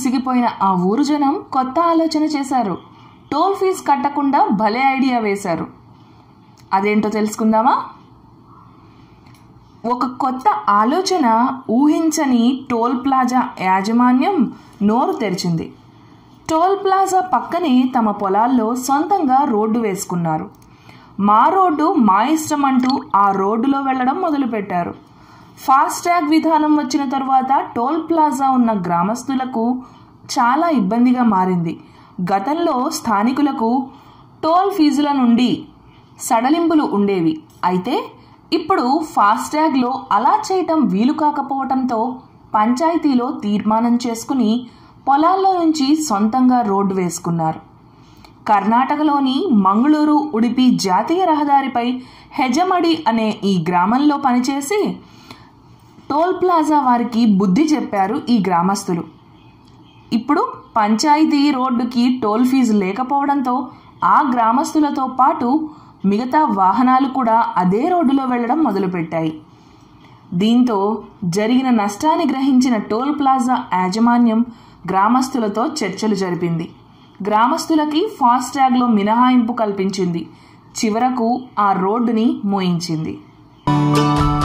విసిగిపోయిన ఆ ఊరు జనం కొత్త ఆలోచన చేశారు టోల్ ఫీజు కట్టకుండా భలే ఐడియా వేశారు అదేంటో తెలుసుకుందామా ఒక కొత్త ఆలోచన ఊహించని టోల్ ప్లాజా యాజమాన్యం నోరు తెరిచింది టోల్ ప్లాజా పక్కనే తమ పొలాల్లో సొంతంగా రోడ్డు వేసుకున్నారు మా రోడ్డు మా ఇష్టం అంటూ ఆ రోడ్డులో వెళ్ళడం మొదలుపెట్టారు ఫాస్ట్యాగ్ విధానం వచ్చిన తరువాత టోల్ ప్లాజా ఉన్న గ్రామస్తులకు చాలా ఇబ్బందిగా మారింది గతంలో స్థానికులకు టోల్ ఫీజుల నుండి సడలింపులు ఉండేవి అయితే ఇప్పుడు ఫాస్ట్యాగ్లో అలా చేయటం వీలు కాకపోవటంతో పంచాయతీలో తీర్మానం చేసుకుని పొలాల్లో నుంచి సొంతంగా రోడ్డు వేసుకున్నారు కర్ణాటకలోని మంగళూరు ఉడిపి జాతీయ రహదారిపై హెజమడి అనే ఈ గ్రామంలో పనిచేసి టోల్ ప్లాజా వారికి బుద్ధి చెప్పారు ఈ గ్రామస్తులు ఇప్పుడు పంచాయతీ రోడ్డుకి టోల్ ఫీజు లేకపోవడంతో ఆ గ్రామస్తులతో పాటు మిగతా వాహనాలు కూడా అదే రోడ్డులో వెళ్ళడం మొదలుపెట్టాయి దీంతో జరిగిన నష్టాన్ని గ్రహించిన టోల్ ప్లాజా యాజమాన్యం గ్రామస్తులతో చర్చలు జరిపింది గ్రామస్తులకి ఫాస్ట్యాగ్లో మినహాయింపు కల్పించింది చివరకు ఆ రోడ్డుని మోయించింది